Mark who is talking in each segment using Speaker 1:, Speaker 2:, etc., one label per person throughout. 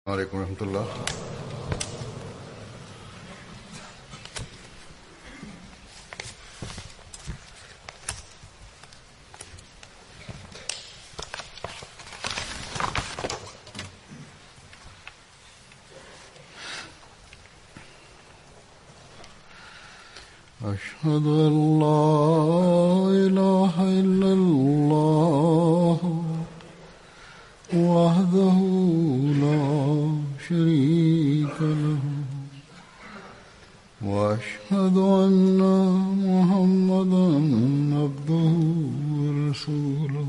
Speaker 1: عليكم ورحمة الله أشهد أن لا إله إلا الله وحده لا شريك له وأشهد أن محمدا عبده ورسوله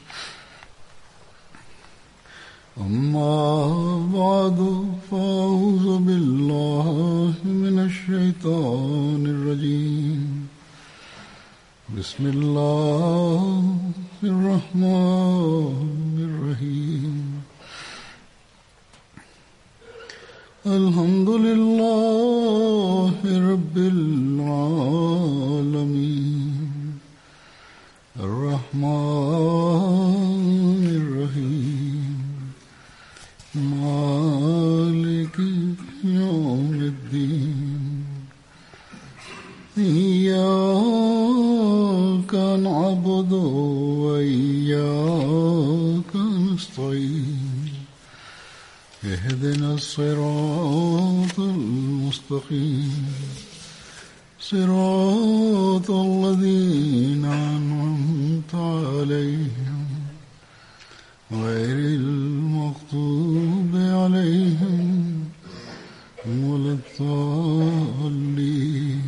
Speaker 1: أما بعد فأعوذ بالله من الشيطان الرجيم بسم الله الرحمن الرحيم الحمد لله رب العالمين الرحمن الرحيم مالك يوم الدين إياك نعبد وإياك نستعين اهدنا الصراط المستقيم صراط الذين أنعمت عليهم غير المغضوب عليهم ولا الضالين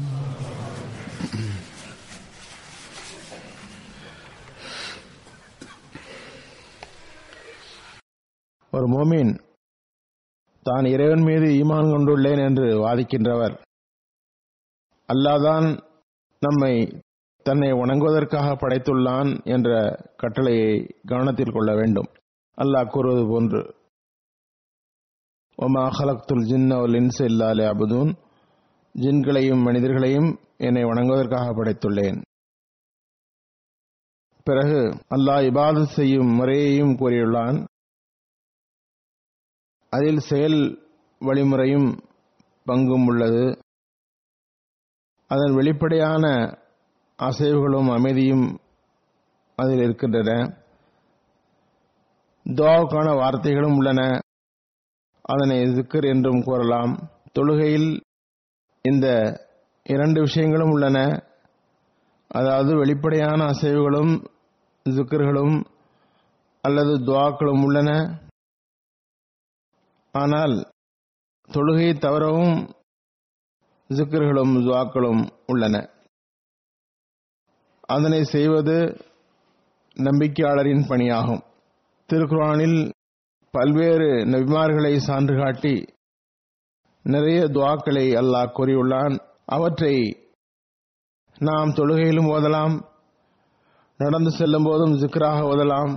Speaker 2: ஒரு மோமீன் தான் இறைவன் மீது ஈமான் கொண்டுள்ளேன் என்று வாதிக்கின்றவர் அல்லாதான் நம்மை தன்னை வணங்குவதற்காக படைத்துள்ளான் என்ற கட்டளையை கவனத்தில் கொள்ள வேண்டும் அல்லாஹ் கூறுவது போன்று ஒமா ஹலக்துல் ஜின்ன ஒல் இன்ஸ் இல்லாலே அபுதூன் ஜின்களையும் மனிதர்களையும் என்னை வணங்குவதற்காக படைத்துள்ளேன் பிறகு அல்லாஹ் இபாதத் செய்யும் முறையையும் கூறியுள்ளான் அதில் செயல் வழிமுறையும் பங்கும் உள்ளது அதன் வெளிப்படையான அசைவுகளும் அமைதியும் அதில் இருக்கின்றன துவாவுக்கான வார்த்தைகளும் உள்ளன அதனை ஜிக்கர் என்றும் கூறலாம் தொழுகையில் இந்த இரண்டு விஷயங்களும் உள்ளன அதாவது வெளிப்படையான அசைவுகளும் ஜிக்கர்களும் அல்லது துவாக்களும் உள்ளன ஆனால் தொழுகை தவிரவும் ஜிக்கர்களும் துவாக்களும் உள்ளன அதனை செய்வது நம்பிக்கையாளரின் பணியாகும் திருக்குறானில் பல்வேறு நபிமார்களை சான்று காட்டி நிறைய துவாக்களை அல்லாஹ் கூறியுள்ளான் அவற்றை நாம் தொழுகையிலும் ஓதலாம் நடந்து செல்லும் போதும் ஜிக்கராக ஓதலாம்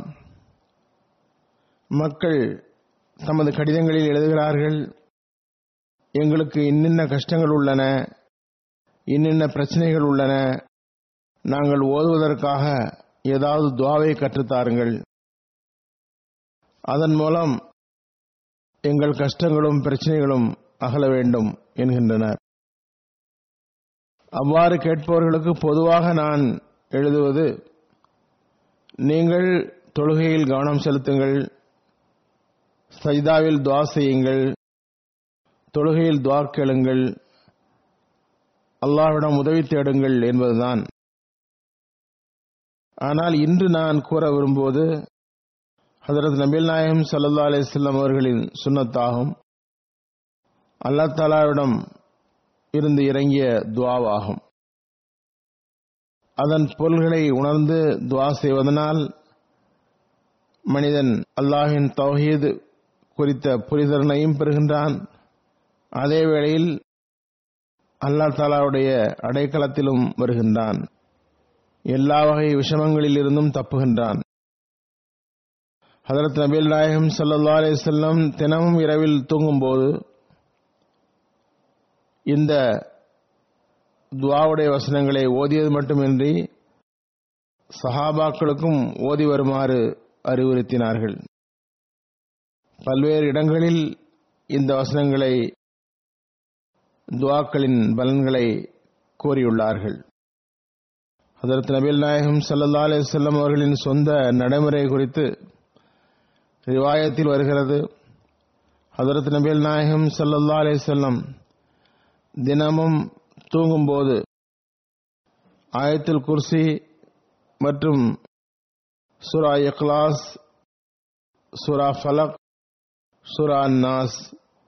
Speaker 2: மக்கள் தமது கடிதங்களில் எழுதுகிறார்கள் எங்களுக்கு இன்னின்ன கஷ்டங்கள் உள்ளன இன்னின்ன பிரச்சனைகள் உள்ளன நாங்கள் ஓதுவதற்காக ஏதாவது துவாவை கற்றுத்தாருங்கள் அதன் மூலம் எங்கள் கஷ்டங்களும் பிரச்சனைகளும் அகல வேண்டும் என்கின்றனர் அவ்வாறு கேட்பவர்களுக்கு பொதுவாக நான் எழுதுவது நீங்கள் தொழுகையில் கவனம் செலுத்துங்கள் சஜிதாவில் துவா செய்யுங்கள் தொழுகையில் துவா கேளுங்கள் அல்லாஹ்விடம் உதவி தேடுங்கள் என்பதுதான் ஆனால் இன்று நான் கூற விரும்புவது ஹதரத் நபில் நாயகம் சல்லா அலிஸ்லாம் அவர்களின் சுண்ணத்தாகும் அல்லா தாலாவிடம் இருந்து இறங்கிய துவாவாகும் அதன் பொருள்களை உணர்ந்து துவா செய்வதனால் மனிதன் அல்லாஹின் தௌஹீது குறித்த புரிதலனையும் பெறுகின்றான் அதே வேளையில் அல்லா தாலாவுடைய அடைக்கலத்திலும் வருகின்றான் எல்லா வகை விஷமங்களில் இருந்தும் தப்புகின்றான் ஹதரத் நபீல் நாயகம் சல்லா அலிசல்லம் தினமும் இரவில் தூங்கும்போது இந்த துவாவுடைய வசனங்களை ஓதியது மட்டுமின்றி சஹாபாக்களுக்கும் ஓதி வருமாறு அறிவுறுத்தினார்கள் பல்வேறு இடங்களில் இந்த வசனங்களை துவாக்களின் பலன்களை கூறியுள்ளார்கள் அதற்கு நபில் நாயகம் சல்லா அலிசல்லம் அவர்களின் சொந்த நடைமுறை குறித்து ரிவாயத்தில் வருகிறது ஹதரத் நபில் நாயகம் சல்லல்லா அலிசல்லம் தினமும் தூங்கும்போது ஆயத்துல் குர்சி மற்றும் சுரா இக்லாஸ் சுரா ஃபலக் சுரா நாஸ்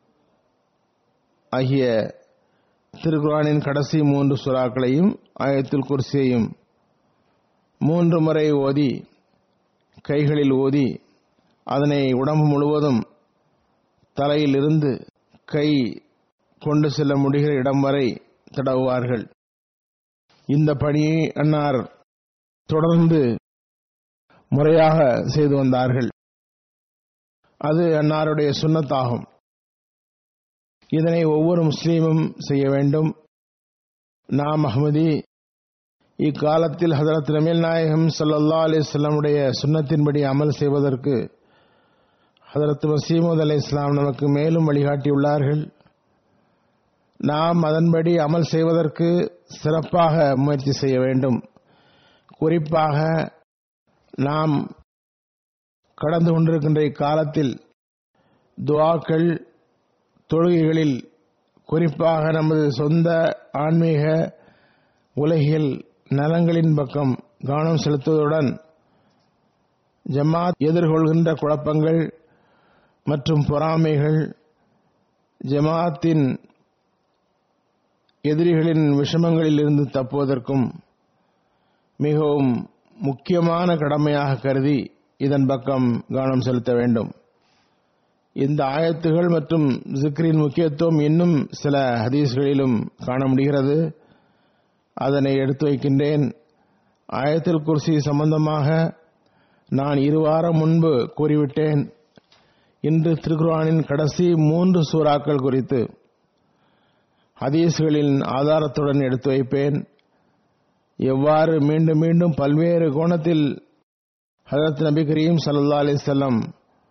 Speaker 2: ஆகிய திருக்குரானின் கடைசி மூன்று சுறாக்களையும் ஆயத்துல் குர்சியையும் மூன்று முறை ஓதி கைகளில் ஓதி அதனை உடம்பு முழுவதும் தலையில் இருந்து கை கொண்டு செல்ல முடிகிற இடம் வரை தடவுவார்கள் இந்த பணியை அன்னார் தொடர்ந்து முறையாக செய்து வந்தார்கள் அது அன்னாருடைய சுண்ணத்தாகும் இதனை ஒவ்வொரு முஸ்லீமும் செய்ய வேண்டும் நாம் அஹமதி இக்காலத்தில் ஹசரத் ரமீல் நாயகம் சல்லா அலிஸ்லாமுடைய சுண்ணத்தின்படி அமல் செய்வதற்கு ஹதரத் மசீமது அலி இஸ்லாம் நமக்கு மேலும் வழிகாட்டியுள்ளார்கள் நாம் அதன்படி அமல் செய்வதற்கு சிறப்பாக முயற்சி செய்ய வேண்டும் குறிப்பாக நாம் கடந்து கொண்டிருக்கின்ற இக்காலத்தில் துவாக்கள் தொழுகைகளில் குறிப்பாக நமது சொந்த ஆன்மீக உலகில் நலங்களின் பக்கம் கவனம் செலுத்துவதுடன் ஜமாத் எதிர்கொள்கின்ற குழப்பங்கள் மற்றும் பொறாமைகள் ஜமாத்தின் எதிரிகளின் விஷமங்களில் இருந்து தப்புவதற்கும் மிகவும் முக்கியமான கடமையாக கருதி இதன் பக்கம் கவனம் செலுத்த வேண்டும் இந்த ஆயத்துகள் மற்றும் ஜிக்ரின் முக்கியத்துவம் இன்னும் சில ஹதீஸ்களிலும் காண முடிகிறது அதனை எடுத்து வைக்கின்றேன் ஆயத்தில் குர்சி சம்பந்தமாக நான் இரு வாரம் முன்பு கூறிவிட்டேன் இன்று திருக்குர்ஆனின் கடைசி மூன்று சூறாக்கள் குறித்து ஹதீஸ்களின் ஆதாரத்துடன் எடுத்து வைப்பேன் எவ்வாறு மீண்டும் மீண்டும் பல்வேறு கோணத்தில் ஹதரத் நபி கரீம் சல்லா அலிசல்லம்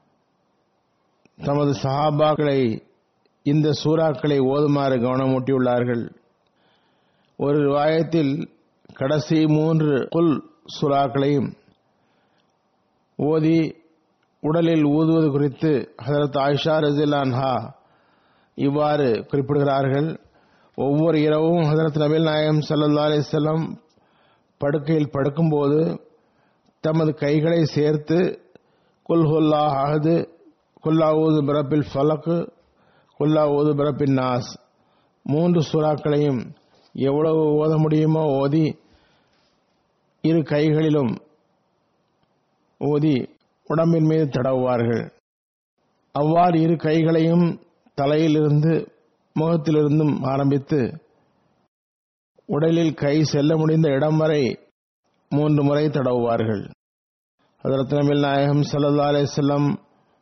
Speaker 2: தமது சஹாபாக்களை இந்த சூறாக்களை ஓதுமாறு கவனமூட்டியுள்ளார்கள் ஒரு வாயத்தில் கடைசி மூன்று குல் சூறாக்களையும் ஓதி உடலில் ஊதுவது குறித்து ஹசரத் ஆயிஷா ரசிலான்ஹா இவ்வாறு குறிப்பிடுகிறார்கள் ஒவ்வொரு இரவும் ஹசரத் நபில் நாயகம் சல்லா அலிசல்லம் படுக்கையில் படுக்கும்போது தமது கைகளை சேர்த்து குல்ஹுல்லா அஹது குல்லா ஊது பிறப்பில் ஃபலக்கு குல்லா ஊது பிறப்பின் நாஸ் மூன்று சுறாக்களையும் எவ்வளவு ஓத முடியுமோ ஓதி இரு கைகளிலும் ஓதி உடம்பின் மீது தடவுவார்கள் அவ்வாறு இரு கைகளையும் தலையிலிருந்து முகத்திலிருந்தும் ஆரம்பித்து உடலில் கை செல்ல முடிந்த இடம் வரை மூன்று முறை தடவுவார்கள் அதற்கு நபில் நாயகம் சல்லா அலிசல்லம்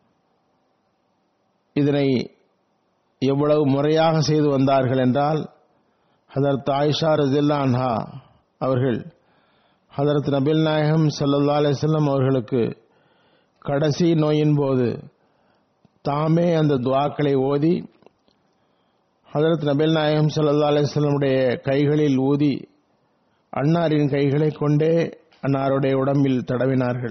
Speaker 2: இதனை எவ்வளவு முறையாக செய்து வந்தார்கள் என்றால் ஹதரத் ஆயிஷா ரஜில்லான்ஹா அவர்கள் ஹதரத் நபில் நாயகம் சல்லா அலிசல்லம் அவர்களுக்கு கடைசி நோயின் போது தாமே அந்த துவாக்களை ஓதி ஹதரத் நபில் நாயகம் சல்லா அலிஸ்லமுடைய கைகளில் ஊதி அன்னாரின் கைகளை கொண்டே அன்னாருடைய உடம்பில் தடவினார்கள்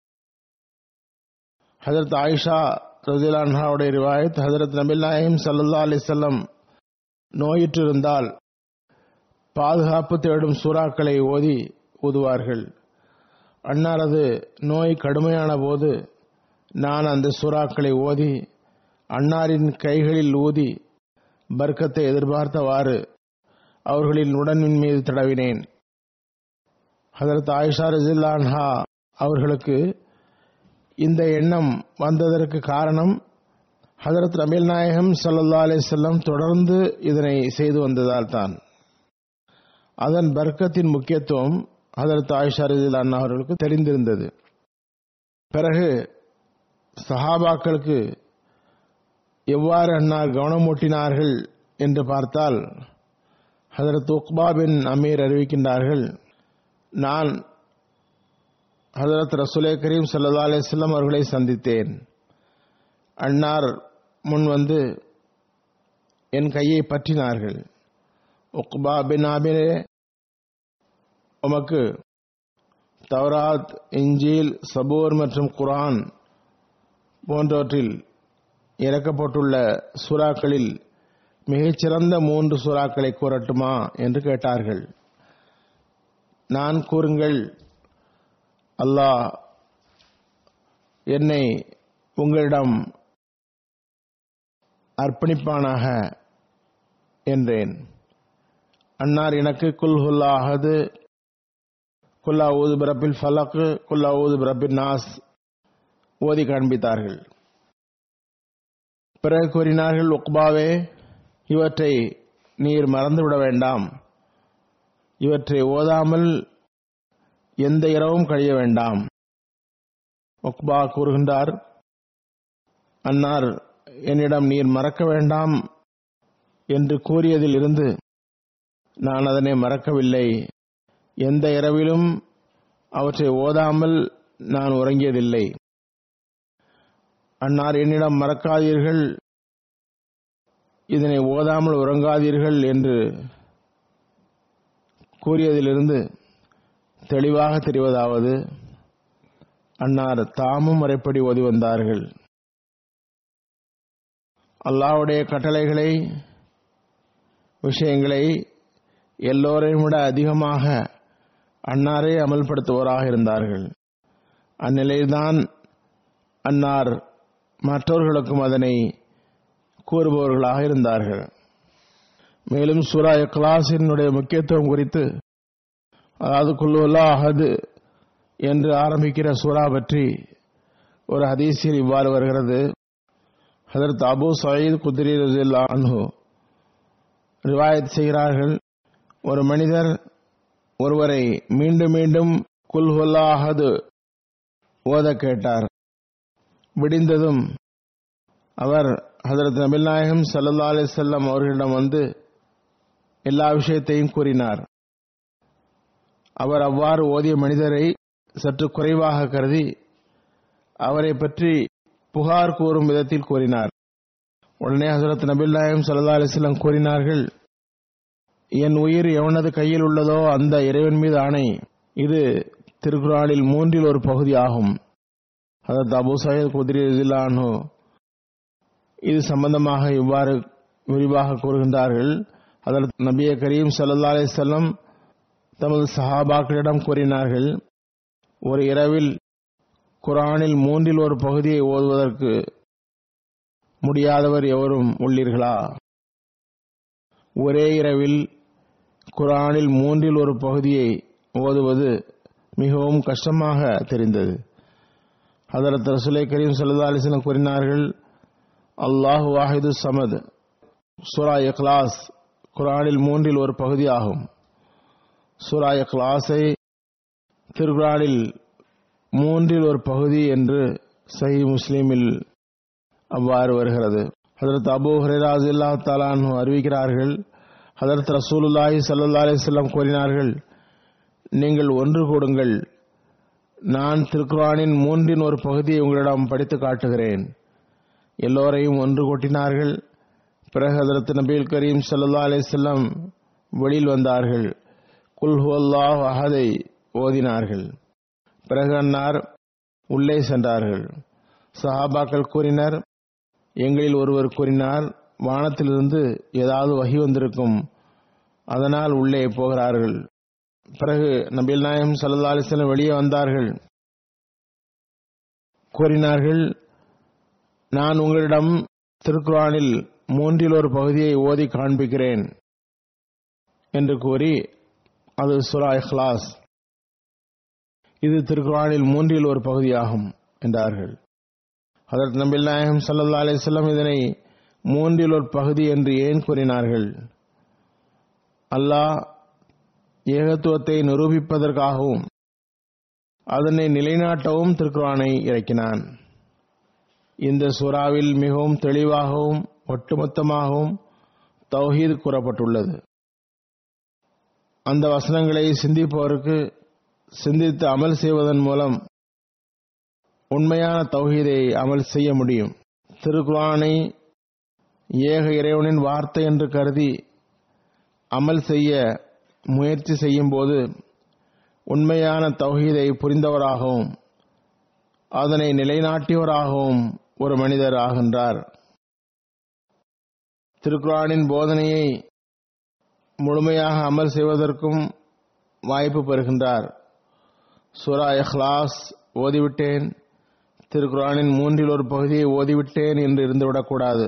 Speaker 2: ஹதரத் ஆயிஷா ரஜிலான்ஹாவுடைய ரிவாயத் ஹதரத் நபில் நாயகம் சல்லா அலிசல்லம் நோயிற்றிருந்தால் பாதுகாப்பு தேடும் சூறாக்களை ஓதி ஊதுவார்கள் அன்னாரது நோய் கடுமையான போது நான் அந்த சூறாக்களை ஓதி அன்னாரின் கைகளில் ஊதி பர்க்கத்தை எதிர்பார்த்தவாறு அவர்களின் உடனின் மீது தடவினேன் ஹதரத் ஆயிஷா ரஜில்லான்ஹா அவர்களுக்கு இந்த எண்ணம் வந்ததற்கு காரணம் ஹதரத் ரமீல் நாயகம் சல்லா அலிசல்லம் தொடர்ந்து இதனை செய்து வந்ததால் தான் அதன் பர்க்கத்தின் முக்கியத்துவம் ஹதரத் ஆயிஷா ரஜில்லான் அவர்களுக்கு தெரிந்திருந்தது பிறகு சஹாபாக்களுக்கு எவ்வாறு அன்னார் கவனமூட்டினார்கள் என்று பார்த்தால் ஹதரத் உக்பா பின் அமீர் அறிவிக்கின்றார்கள் நான் ஹதரத் ரசூலே கரீம் சல்லா அலிஸ்லாம் அவர்களை சந்தித்தேன் அன்னார் முன் வந்து என் கையை பற்றினார்கள் உக்பா பின் ஆபிரே உமக்கு தௌராத் இஞ்சீல் சபூர் மற்றும் குரான் போன்றவற்றில் இறக்கப்பட்டுள்ள சூறாக்களில் மிகச்சிறந்த மூன்று சூறாக்களை கூறட்டுமா என்று கேட்டார்கள் நான் கூறுங்கள் அல்லாஹ் என்னை உங்களிடம் அர்ப்பணிப்பானாக என்றேன் அன்னார் எனக்கு குல் ஹுல்லாஹது குல்லா ஊது பிரபில் ஃபலக்கு குல்லா ஊது பிரபில் நாஸ் ஓதி காண்பித்தார்கள் பிறகு கூறினார்கள் உக்பாவே இவற்றை நீர் மறந்துவிட வேண்டாம் இவற்றை ஓதாமல் எந்த இரவும் கழிய வேண்டாம் உக்பா கூறுகின்றார் அன்னார் என்னிடம் நீர் மறக்க வேண்டாம் என்று கூறியதில் இருந்து நான் அதனை மறக்கவில்லை எந்த இரவிலும் அவற்றை ஓதாமல் நான் உறங்கியதில்லை அன்னார் என்னிடம் மறக்காதீர்கள் இதனை ஓதாமல் உறங்காதீர்கள் என்று கூறியதிலிருந்து தெளிவாக தெரிவதாவது அன்னார் தாமும் முறைப்படி ஓதி வந்தார்கள் அல்லாவுடைய கட்டளைகளை விஷயங்களை எல்லோரையும் விட அதிகமாக அன்னாரே அமல்படுத்துவோராக இருந்தார்கள் அந்நிலையில்தான் அன்னார் மற்றவர்களுக்கும் அதனை கூறுபவர்களாக இருந்தார்கள் மேலும் சூரா இக்லாஸினுடைய முக்கியத்துவம் குறித்து அதாவது குல்லுல்லா அஹது என்று ஆரம்பிக்கிற சூரா பற்றி ஒரு ஹதீஸில் இவ்வாறு வருகிறது ஹதரத் அபு சயீத் குதிரி ரஜில்லா அன்ஹு ரிவாயத் செய்கிறார்கள் ஒரு மனிதர் ஒருவரை மீண்டும் மீண்டும் குல்ஹுல்லா அஹது ஓத கேட்டார் விடிந்ததும் அவர் ஹதரத் நபில் நாயகம் சல்லா அலிசல்லாம் அவர்களிடம் வந்து எல்லா விஷயத்தையும் கூறினார் அவர் அவ்வாறு ஓதிய மனிதரை சற்று குறைவாக கருதி அவரை பற்றி புகார் கூறும் விதத்தில் கூறினார் உடனே ஹசரத் நபில் நாயகம் சல்லா அலிஸ்லாம் கூறினார்கள் என் உயிர் எவனது கையில் உள்ளதோ அந்த இறைவன் மீது ஆணை இது திருக்குறானில் மூன்றில் ஒரு பகுதி ஆகும் ஹசரத் அபு சயத் குதிரி ரஜில்லானு இது சம்பந்தமாக இவ்வாறு விரிவாக கூறுகின்றார்கள் அதற்கு நபிய கரீம் சல்லா அலிசல்லம் தமது சஹாபாக்களிடம் கூறினார்கள் ஒரு இரவில் குரானில் மூன்றில் ஒரு பகுதியை ஓதுவதற்கு முடியாதவர் எவரும் உள்ளீர்களா ஒரே இரவில் குரானில் மூன்றில் ஒரு பகுதியை ஓதுவது மிகவும் கஷ்டமாக தெரிந்தது ஹதரத் ரசுலை கரீம் சல்லா அலிஸ்லம் கூறினார்கள் அல்லாஹ் வாஹிது சமத் சுரா இக்லாஸ் குரானில் மூன்றில் ஒரு பகுதி ஆகும் சுரா இக்லாஸை திருக்குறானில் மூன்றில் ஒரு பகுதி என்று சஹி முஸ்லீமில் அவ்வாறு வருகிறது ஹதரத் அபு ஹரேராஜ் இல்லா தாலான் அறிவிக்கிறார்கள் ஹதரத் ரசூலுல்லாஹி சல்லா அலிஸ்லாம் கூறினார்கள் நீங்கள் ஒன்று கூடுங்கள் நான் திருக்குரானின் மூன்றின் ஒரு பகுதியை உங்களிடம் படித்து காட்டுகிறேன் எல்லோரையும் ஒன்று கூட்டினார்கள் பிறகு ஹதரத் நபீல் கரீம் சல்லா அலிஸ்லாம் வெளியில் வந்தார்கள் குல்ஹு அல்லாஹ் அஹதை ஓதினார்கள் பிறகு அன்னார் உள்ளே சென்றார்கள் சஹாபாக்கள் கூறினர் எங்களில் ஒருவர் கூறினார் வானத்திலிருந்து ஏதாவது வகி வந்திருக்கும் அதனால் உள்ளே போகிறார்கள் பிறகு நபில் நாயம் சல்லா அலிஸ்லம் வெளியே வந்தார்கள் கூறினார்கள் நான் உங்களிடம் திருக்குறானில் மூன்றில் ஒரு பகுதியை ஓதி காண்பிக்கிறேன் என்று கூறி அது சுரா இஹ்லாஸ் இது திருக்குறானில் மூன்றில் ஒரு பகுதியாகும் என்றார்கள் அதற்கு நபில் நாயகம் சல்லா அலிஸ்லாம் இதனை மூன்றில் ஒரு பகுதி என்று ஏன் கூறினார்கள் அல்லாஹ் ஏகத்துவத்தை நிரூபிப்பதற்காகவும் அதனை நிலைநாட்டவும் திருக்குறானை இறக்கினான் இந்த சூறாவில் மிகவும் தெளிவாகவும் ஒட்டுமொத்தமாகவும் தௌஹீத் கூறப்பட்டுள்ளது அந்த வசனங்களை சிந்திப்பவருக்கு சிந்தித்து அமல் செய்வதன் மூலம் உண்மையான தௌஹீதை அமல் செய்ய முடியும் திருக்குரானை ஏக இறைவனின் வார்த்தை என்று கருதி அமல் செய்ய முயற்சி செய்யும்போது உண்மையான தௌஹீதை புரிந்தவராகவும் அதனை நிலைநாட்டியவராகவும் ஒரு மனிதர் ஆகின்றார் திருக்குரானின் போதனையை முழுமையாக அமல் செய்வதற்கும் வாய்ப்பு பெறுகின்றார் சூரா இஹ்லாஸ் ஓதிவிட்டேன் திருக்குரானின் மூன்றில் ஒரு பகுதியை ஓதிவிட்டேன் என்று இருந்துவிடக்கூடாது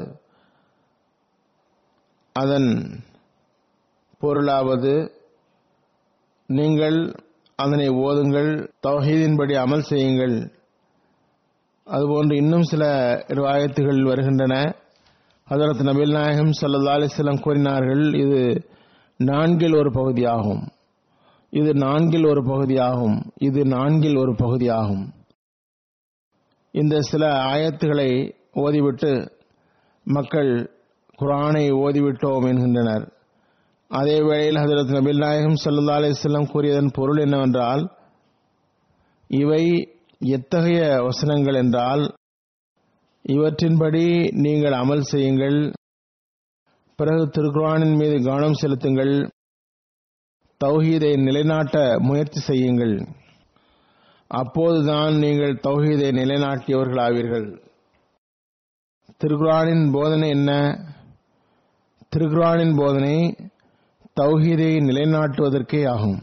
Speaker 2: அதன் பொருளாவது நீங்கள் அதனை ஓதுங்கள் தௌஹீதின்படி அமல் செய்யுங்கள் அதுபோன்று இன்னும் சில ரிவாயத்துகள் வருகின்றன ஹதரத் நபில் நாயகம் சல்லா அலிஸ்லாம் கூறினார்கள் இது நான்கில் ஒரு பகுதியாகும் இது நான்கில் ஒரு பகுதியாகும் இது நான்கில் ஒரு பகுதியாகும் இந்த சில ஆயத்துகளை ஓதிவிட்டு மக்கள் குரானை ஓதிவிட்டோம் என்கின்றனர் அதே வேளையில் ஹதரத் நபில் நாயகம் சல்லா அலிஸ்லாம் கூறியதன் பொருள் என்னவென்றால் இவை எத்தகைய வசனங்கள் என்றால் இவற்றின்படி நீங்கள் அமல் செய்யுங்கள் பிறகு திருக்குரானின் மீது கவனம் செலுத்துங்கள் தௌஹீதை நிலைநாட்ட முயற்சி செய்யுங்கள் அப்போதுதான் நீங்கள் தௌஹீதை நிலைநாட்டியவர்களாவீர்கள் திருக்குரானின் போதனை என்ன திருக்குரானின் போதனை தௌஹீதை நிலைநாட்டுவதற்கே ஆகும்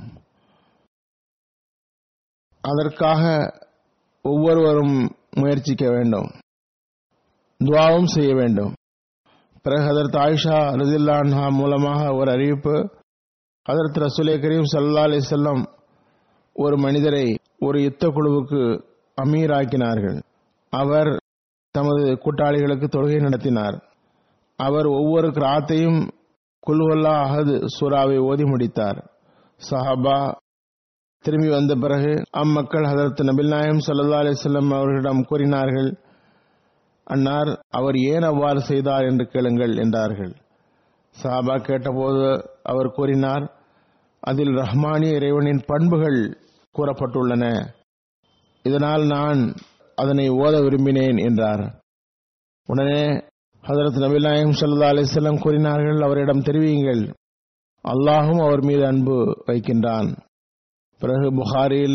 Speaker 2: அதற்காக ஒவ்வொருவரும் முயற்சிக்க வேண்டும் துவாவும் செய்ய வேண்டும் பிறகு ஹதரத் ஆயிஷா ரதில்லான்ஹா மூலமாக ஒரு அறிவிப்பு ஹதரத் ரசூலே கரீம் சல்லா அலி செல்லம் ஒரு மனிதரை ஒரு யுத்த குழுவுக்கு அமீராக்கினார்கள் அவர் தமது கூட்டாளிகளுக்கு தொழுகை நடத்தினார் அவர் ஒவ்வொரு கிராத்தையும் குல்வல்லா அஹது சூறாவை ஓதி முடித்தார் சஹாபா திரும்பி வந்த பிறகு அம்மக்கள் ஹதரத் நபில் நாயம் சல்லா அலிசல்லம் அவர்களிடம் கூறினார்கள் அன்னார் அவர் ஏன் அவ்வாறு செய்தார் என்று கேளுங்கள் என்றார்கள் சஹாபா கேட்டபோது அவர் கூறினார் அதில் ரஹ்மானிய இறைவனின் பண்புகள் கூறப்பட்டுள்ளன இதனால் நான் அதனை ஓத விரும்பினேன் என்றார் உடனே ஹதரத் நபில் நாயம் சல்லா அலிசல்லம் கூறினார்கள் அவரிடம் தெரிவியுங்கள் அல்லாஹும் அவர் மீது அன்பு வைக்கின்றான் பிறகு புகாரில்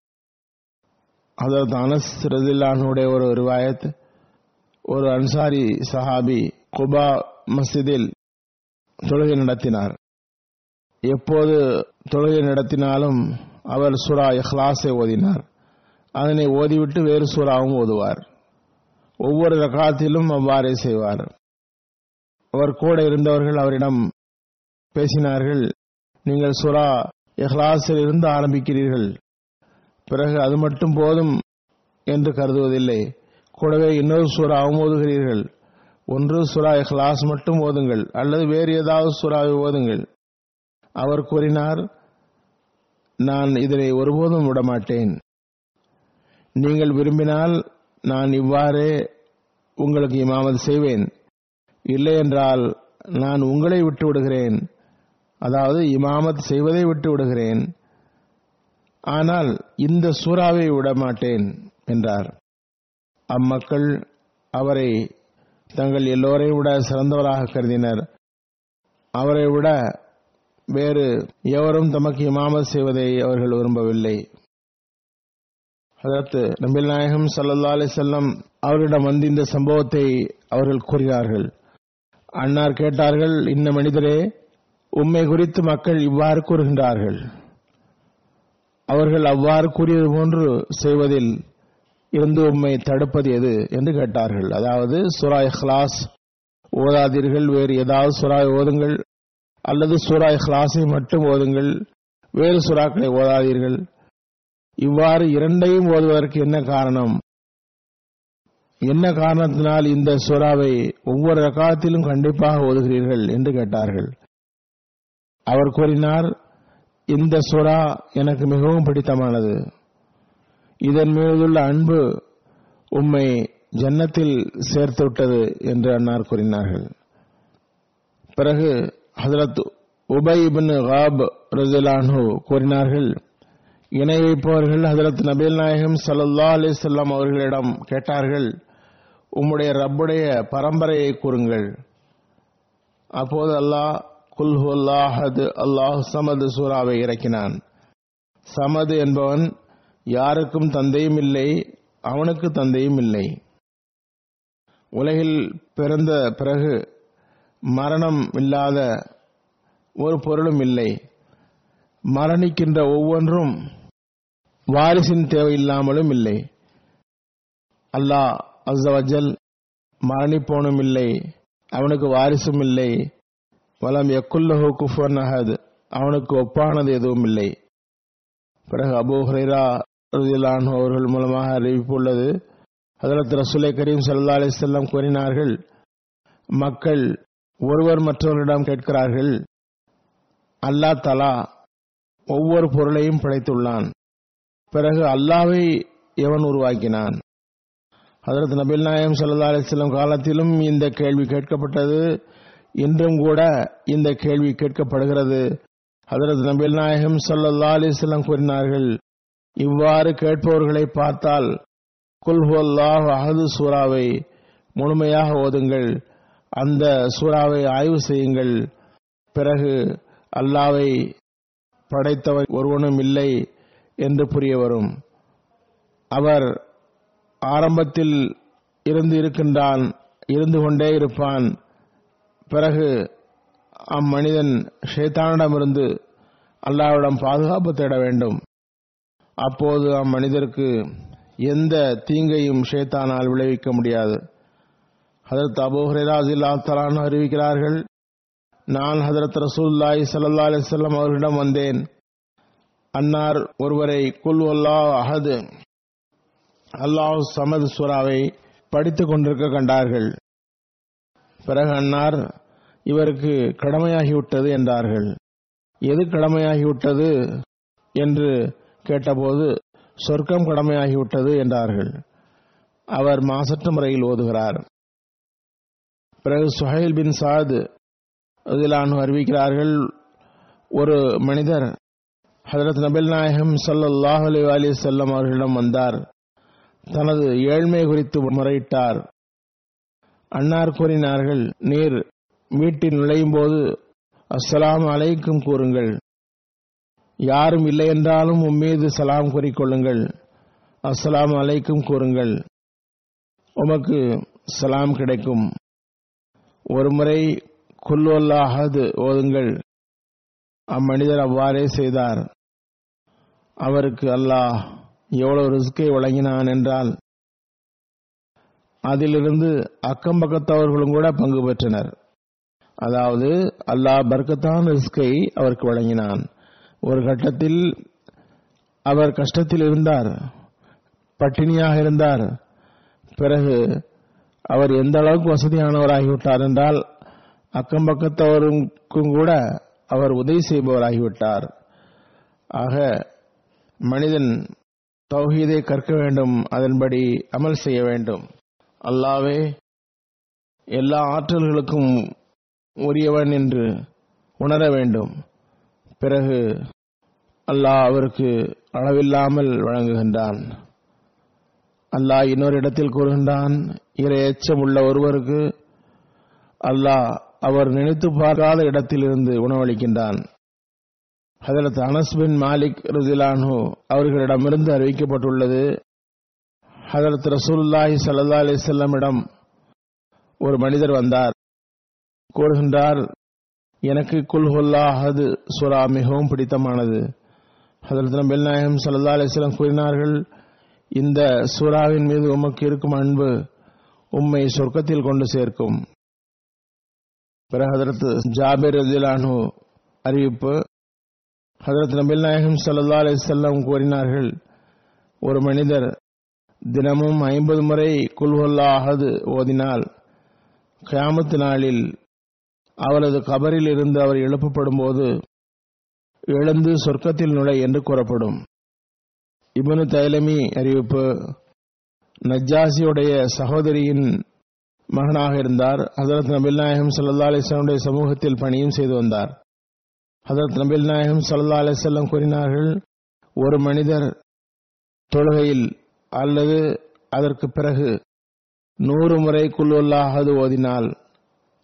Speaker 2: ஹதரத் அனஸ் ரதில்லானுடைய ஒரு ரிவாயத் ஒரு அன்சாரி சஹாபி குபா மஸ்ஜிதில் தொழுகை நடத்தினார் எப்போது தொழுகை நடத்தினாலும் அவர் சுரா இஹ்லாஸை ஓதினார் அதனை ஓதிவிட்டு வேறு சூறாவும் ஓதுவார் ஒவ்வொரு ரகாத்திலும் அவ்வாறே செய்வார் அவர் கூட இருந்தவர்கள் அவரிடம் பேசினார்கள் நீங்கள் சுரா இஹ்லாஸில் இருந்து ஆரம்பிக்கிறீர்கள் பிறகு அது மட்டும் போதும் என்று கருதுவதில்லை கூடவே இன்னொரு சூறாவும் ஓதுகிறீர்கள் ஒன்று சுரா இஹ்லாஸ் மட்டும் ஓதுங்கள் அல்லது வேறு ஏதாவது சூறாவை ஓதுங்கள் அவர் கூறினார் நான் இதனை ஒருபோதும் விடமாட்டேன் நீங்கள் விரும்பினால் நான் இவ்வாறே உங்களுக்கு இமாமத் செய்வேன் இல்லை என்றால் நான் உங்களை விட்டு விடுகிறேன் அதாவது இமாமத் செய்வதை விட்டு விடுகிறேன் ஆனால் இந்த சூறாவை விட மாட்டேன் என்றார் அம்மக்கள் அவரை தங்கள் எல்லோரையும் விட சிறந்தவராக கருதினர் அவரை விட வேறு எவரும் தமக்கு இமாமத் செய்வதை அவர்கள் விரும்பவில்லை அதற்கு நபில் நாயகம் சல்லா அலி செல்லம் அவர்களிடம் வந்து இந்த சம்பவத்தை அவர்கள் கூறினார்கள் அன்னார் கேட்டார்கள் இந்த மனிதரே உண்மை குறித்து மக்கள் இவ்வாறு கூறுகின்றார்கள் அவர்கள் அவ்வாறு கூறியது போன்று செய்வதில் இருந்து உண்மை தடுப்பது எது என்று கேட்டார்கள் அதாவது சுரா இஹ்லாஸ் ஓதாதீர்கள் வேறு ஏதாவது சுரா ஓதுங்கள் அல்லது சூரா இஹ்லாஸை மட்டும் ஓதுங்கள் வேறு சுறாக்களை ஓதாதீர்கள் இவ்வாறு இரண்டையும் ஓதுவதற்கு என்ன காரணம் என்ன காரணத்தினால் இந்த சூறாவை ஒவ்வொரு ரகாத்திலும் கண்டிப்பாக ஓதுகிறீர்கள் என்று கேட்டார்கள் அவர் கூறினார் இந்த சூறா எனக்கு மிகவும் பிடித்தமானது இதன் மீதுள்ள அன்பு உம்மை ஜன்னத்தில் சேர்த்து விட்டது என்று அன்னார் கூறினார்கள் பிறகு ஹசரத் உபை இபின் காப் ரஜிலானு கூறினார்கள் இணை வைப்பவர்கள் ஹசரத் நபீல் நாயகம் சல்லா அலிசல்லாம் அவர்களிடம் கேட்டார்கள் உம்முடைய ரப்புடைய பரம்பரையை கூறுங்கள் அப்போது அல்லாஹ் குல்ஹு அல்லாஹது அல்லாஹ் சமது சூறாவை இறக்கினான் சமது என்பவன் யாருக்கும் தந்தையும் இல்லை அவனுக்கு தந்தையும் இல்லை உலகில் பிறந்த பிறகு மரணம் இல்லாத ஒரு பொருளும் இல்லை மரணிக்கின்ற ஒவ்வொன்றும் வாரிசின் தேவையில்லாமலும் இல்லை அல்லாஹ் அஸ்ஸவஜல் மரணிப்போனும் இல்லை அவனுக்கு வாரிசும் இல்லை வலம் எக்குல்லஹு குஃபன் அஹத் அவனுக்கு ஒப்பானது எதுவும் இல்லை பிறகு அபூ ஹுரைரா ரலியல்லாஹு அவர்கள் மூலமாக அறிவிப்பு உள்ளது ஹதரத் ரசூலை கரீம் ஸல்லல்லாஹு அலைஹி வஸல்லம் கூறினார்கள் மக்கள் ஒருவர் மற்றவரிடம் கேட்கிறார்கள் அல்லாஹ் தலா ஒவ்வொரு பொருளையும் படைத்துள்ளான் பிறகு அல்லாவை எவன் உருவாக்கினான் ஹதரத் நபில் நாயம் சல்லா அலிஸ்லாம் காலத்திலும் இந்த கேள்வி கேட்கப்பட்டது இன்றும் கூட இந்த கேள்வி கேட்கப்படுகிறது ஹதரத் நபில் நாயகம் சல்லா அலிஸ்லாம் கூறினார்கள் இவ்வாறு கேட்பவர்களை பார்த்தால் குல்ஹுல்லாஹ் அஹது சூறாவை முழுமையாக ஓதுங்கள் அந்த சூறாவை ஆய்வு செய்யுங்கள் பிறகு அல்லாவை படைத்தவன் ஒருவனும் இல்லை என்று புரிய வரும் அவர் ஆரம்பத்தில் இருந்து இருக்கின்றான் இருந்து கொண்டே இருப்பான் பிறகு அம்மனிதன் ஷேத்தானிடமிருந்து அல்லாவிடம் பாதுகாப்பு தேட வேண்டும் அப்போது அம்மனிதருக்கு எந்த தீங்கையும் ஷேத்தானால் விளைவிக்க முடியாது ஹதரத் அபூ ஹுரைராஜில்லா தலான் அறிவிக்கிறார்கள் நான் ஹதரத் ரசூல்லாய் சல்லா அலிசல்லாம் அவர்களிடம் வந்தேன் அன்னார் ஒருவரை குல் அல்லா அஹது அல்லாஹ் சமது சூறாவை படித்துக் கொண்டிருக்க கண்டார்கள் பிறகு அன்னார் இவருக்கு கடமையாகிவிட்டது என்றார்கள் எது கடமையாகிவிட்டது என்று கேட்டபோது சொர்க்கம் கடமையாகிவிட்டது என்றார்கள் அவர் மாசற்ற முறையில் ஓதுகிறார் பிறகு சுஹைல் பின் சாத் அதிலானு அறிவிக்கிறார்கள் ஒரு மனிதர் ஹதரத் நபில் நாயகம் சல்லாஹ் அலி அலி செல்லம் அவர்களிடம் வந்தார் தனது ஏழ்மை குறித்து முறையிட்டார் அன்னார் கூறினார்கள் நீர் வீட்டில் நுழையும் போது அஸ்ஸலாம் அலைக்கும் கூறுங்கள் யாரும் இல்லை என்றாலும் உம்மீது சலாம் கூறிக்கொள்ளுங்கள் அஸ்ஸலாம் அலைக்கும் கூறுங்கள் உமக்கு சலாம் கிடைக்கும் ஒருமுறை குல்வல்லாஹது ஓதுங்கள் அம்மனிதர் அவ்வாறே செய்தார் அவருக்கு அல்லாஹ் எவ்வளவு ரிஸ்கை வழங்கினான் என்றால் அதிலிருந்து அக்கம் பக்கத்தவர்களும் கூட பங்கு பெற்றனர் அதாவது அல்லாஹ் பர்க்கத்தான் ரிஸ்கை அவருக்கு வழங்கினான் ஒரு கட்டத்தில் அவர் கஷ்டத்தில் இருந்தார் பட்டினியாக இருந்தார் பிறகு அவர் எந்த அளவுக்கு வசதியானவராகிவிட்டார் என்றால் அக்கம் பக்கத்தவருக்கும் கூட அவர் உதவி செய்பவராகிவிட்டார் ஆக மனிதன் தௌஹீதை கற்க வேண்டும் அதன்படி அமல் செய்ய வேண்டும் அல்லாவே எல்லா ஆற்றல்களுக்கும் உரியவன் என்று உணர வேண்டும் பிறகு அல்லாஹ் அவருக்கு அளவில்லாமல் வழங்குகின்றான் அல்லாஹ் இன்னொரு இடத்தில் கூறுகின்றான் இறை எச்சம் உள்ள ஒருவருக்கு அல்லாஹ் அவர் நினைத்து பார்க்காத இடத்திலிருந்து உணவளிக்கின்றான் ஹதரத் அனஸ் பின் மாலிக் ருதிலானு அவர்களிடமிருந்து அறிவிக்கப்பட்டுள்ளது ஹதரத் ரசூலுல்லாஹி சல்லா அலிசல்லமிடம் ஒரு மனிதர் வந்தார் கூறுகின்றார் எனக்கு குல்ஹுல்லாஹது சுரா மிகவும் பிடித்தமானது ஹதரத் நபில் நாயகம் சல்லா அலிஸ்லாம் கூறினார்கள் இந்த சூறாவின் மீது உமக்கு இருக்கும் அன்பு உம்மை சொர்க்கத்தில் கொண்டு சேர்க்கும் பிறகு ஹதரத் ஜாபிர் ரதிலானு அறிவிப்பு ஹதரத் நபில் நாயகம் சல்லா அலிசல்லாம் கூறினார்கள் ஒரு மனிதர் தினமும் ஐம்பது முறை குல்ஹுல்லாஹது ஓதினால் கயாமத்து நாளில் அவரது கபரில் இருந்து அவர் எழுப்பப்படும் போது எழுந்து சொர்க்கத்தில் நுழை என்று கூறப்படும் இபனு தைலமி அறிவிப்பு நஜ்ஜாசியுடைய சகோதரியின் மகனாக இருந்தார் ஹசரத் நபில் நாயகம் சல்லா அலிஸ்லாமுடைய சமூகத்தில் பணியும் செய்து வந்தார் ஹசரத் நபில் நாயகம் சல்லா அலிசல்லம் கூறினார்கள் ஒரு மனிதர் தொழுகையில் அல்லது அதற்கு பிறகு நூறு முறை குல்லுல்லாஹது ஓதினால்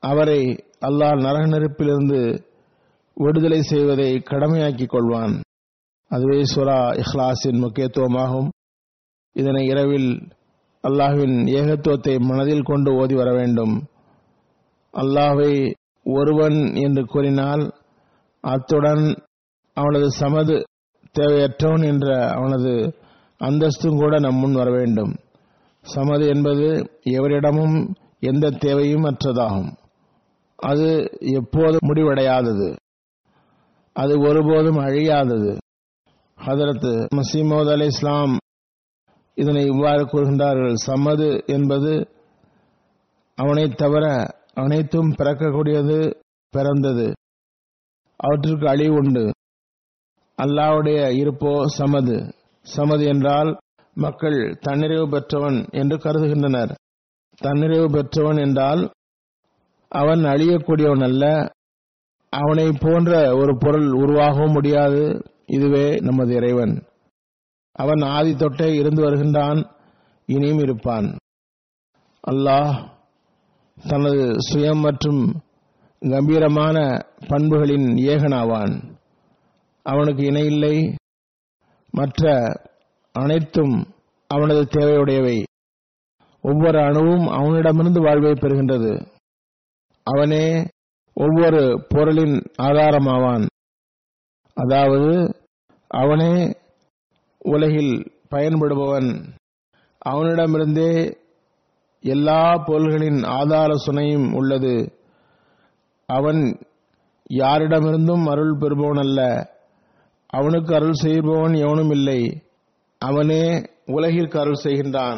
Speaker 2: அவரை அல்லாஹ் நரக நெருப்பிலிருந்து விடுதலை செய்வதை கடமையாக்கிக் கொள்வான் அதுவே சுரா இஹ்லாஸின் முக்கியத்துவமாகும் இதனை இரவில் அல்லாஹ்வின் ஏகத்துவத்தை மனதில் கொண்டு ஓதி வர வேண்டும் அல்லாஹ்வை ஒருவன் என்று கூறினால் அத்துடன் அவனது சமது தேவையற்றவன் என்ற அவனது அந்தஸ்தும் கூட நம் முன் வர வேண்டும் சமது என்பது எவரிடமும் எந்த தேவையும் அற்றதாகும் அது எப்போது முடிவடையாதது அது ஒருபோதும் அழியாதது ஹதரத் மசீமோத் அலி இஸ்லாம் இதனை இவ்வாறு கூறுகின்றார்கள் சம்மது என்பது அவனை தவிர அனைத்தும் பிறக்கக்கூடியது பிறந்தது அவற்றிற்கு அழிவு உண்டு அல்லாவுடைய இருப்போ சமது சமது என்றால் மக்கள் தன்னிறைவு பெற்றவன் என்று கருதுகின்றனர் தன்னிறைவு பெற்றவன் என்றால் அவன் அழியக்கூடியவன் அல்ல அவனை போன்ற ஒரு பொருள் உருவாகவும் முடியாது இதுவே நமது இறைவன் அவன் ஆதி தொட்டே இருந்து வருகின்றான் இனியும் இருப்பான் அல்லாஹ் தனது சுயம் மற்றும் கம்பீரமான பண்புகளின் ஏகனாவான் அவனுக்கு இணையில்லை மற்ற அனைத்தும் அவனது தேவையுடையவை ஒவ்வொரு அணுவும் அவனிடமிருந்து வாழ்வை பெறுகின்றது அவனே ஒவ்வொரு பொருளின் ஆதாரமாவான் அதாவது அவனே உலகில் பயன்படுபவன் அவனிடமிருந்தே எல்லா பொருள்களின் ஆதார சுனையும் உள்ளது அவன் யாரிடமிருந்தும் அருள் பெறுபவன் அல்ல அவனுக்கு அருள் செய்பவன் எவனும் இல்லை அவனே உலகிற்கு அருள் செய்கின்றான்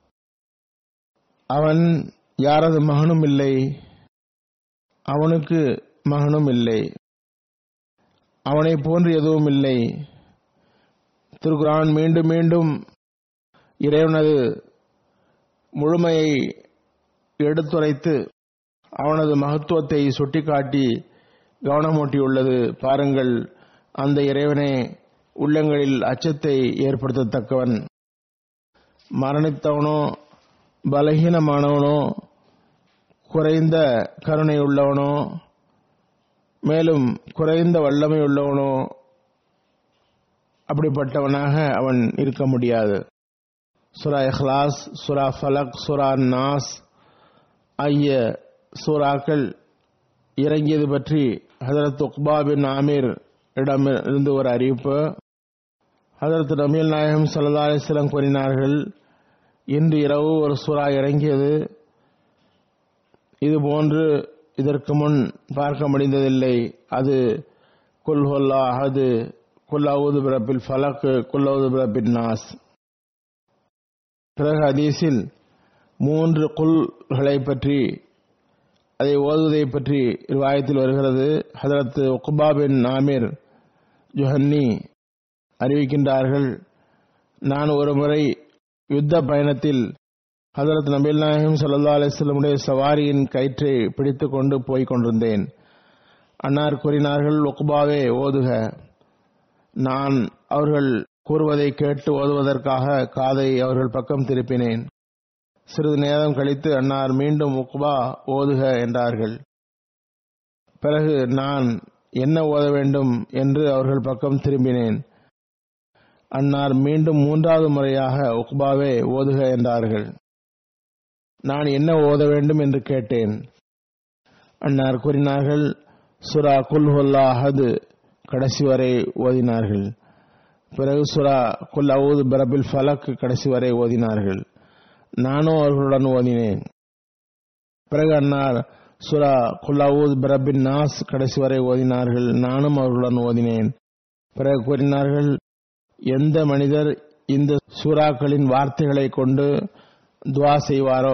Speaker 2: அவன் யாரது மகனும் இல்லை அவனுக்கு மகனும் இல்லை அவனை போன்று எதுவும் இல்லை திருக்குரான் மீண்டும் மீண்டும் இறைவனது முழுமையை எடுத்துரைத்து அவனது மகத்துவத்தை சுட்டிக்காட்டி கவனமூட்டியுள்ளது பாருங்கள் அந்த இறைவனே உள்ளங்களில் அச்சத்தை ஏற்படுத்தத்தக்கவன் மரணித்தவனோ பலகீனமானவனோ குறைந்த கருணை உள்ளவனோ மேலும் குறைந்த வல்லமை உள்ளவனோ அப்படிப்பட்டவனாக அவன் இருக்க முடியாது சுரா இஹ்லாஸ் சுரா ஃபலக் சுரா நாஸ் ஆகிய சூறாக்கள் இறங்கியது பற்றி ஹதரத் உக்பா பின் ஆமீர் இடமிருந்து ஒரு அறிவிப்பு ஹதரத் நபீல் நாயகம் சல்லா அலிஸ்லாம் கூறினார்கள் இன்று இரவு ஒரு சூறா இறங்கியது இது போன்று இதற்கு முன் பார்க்க முடிந்ததில்லை அது குல் ஹொல்லா அஹது குல் அவுது பிரபில் ஃபலக் குல் அவுது பிரபின் நாஸ் பிறகு ஹதீஸில் மூன்று குல்களை பற்றி அதை ஓதுவதை பற்றி ரிவாயத்தில் வருகிறது ஹதரத் உக்பா பின் ஆமீர் ஜுஹன்னி அறிவிக்கின்றார்கள் நான் ஒரு முறை யுத்த பயணத்தில் ஹதரத் நபீல் நாயகம் சல்லா அலிஸ்லமுடைய சவாரியின் கயிற்றை பிடித்து கொண்டு போய்க் கொண்டிருந்தேன் அன்னார் கூறினார்கள் ஒக்குபாவே ஓதுக நான் அவர்கள் கூறுவதை கேட்டு ஓதுவதற்காக காதை அவர்கள் பக்கம் திருப்பினேன் சிறிது நேரம் கழித்து அன்னார் மீண்டும் உக்பா ஓதுக என்றார்கள் பிறகு நான் என்ன ஓத வேண்டும் என்று அவர்கள் பக்கம் திரும்பினேன் அன்னார் மீண்டும் மூன்றாவது முறையாக உக்பாவே ஓதுக என்றார்கள் நான் என்ன ஓத வேண்டும் என்று கேட்டேன் அன்னார் கூறினார்கள் சுரா குல் ஹுல்லா அஹது கடைசி வரை ஓதினார்கள் பிறகு சுரா குல் அவுது பிரபில் ஃபலக் கடைசி வரை ஓதினார்கள் நானும் அவர்களுடன் ஓதினேன் பிறகு அன்னார் சுரா குல் அவுது பிரபின் நாஸ் கடைசி வரை ஓதினார்கள் நானும் அவர்களுடன் ஓதினேன் பிறகு கூறினார்கள் எந்த மனிதர் இந்த சூறாக்களின் வார்த்தைகளை கொண்டு துவா செய்வாரோ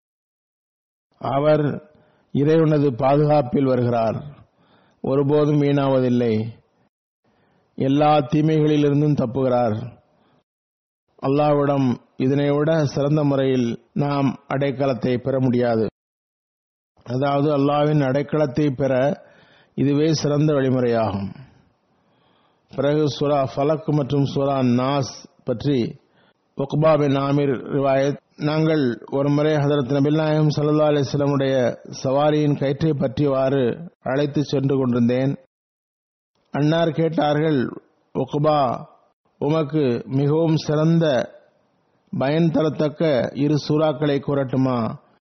Speaker 2: அவர் இறைவனது பாதுகாப்பில் வருகிறார் ஒருபோதும் வீணாவதில்லை எல்லா தீமைகளிலிருந்தும் தப்புகிறார் அல்லாவிடம் இதனை விட சிறந்த முறையில் நாம் அடைக்கலத்தை பெற முடியாது அதாவது அல்லாவின் அடைக்கலத்தை பெற இதுவே சிறந்த வழிமுறையாகும் பிறகு சுரா ஃபலக் மற்றும் சுரா நாஸ் பற்றி உக்பா பின் ஆமீர் ரிவாயத் நாங்கள் ஒரு முறை ஹதரத் நபில்லாயம் சல்லா அலிஸ்லமுடைய சவாரியின் கயிற்றை பற்றியவாறு அழைத்து சென்று கொண்டிருந்தேன் அன்னார் கேட்டார்கள் ஒகுபா உமக்கு மிகவும் சிறந்த பயன் தரத்தக்க இரு சூறாக்களை கூறட்டுமா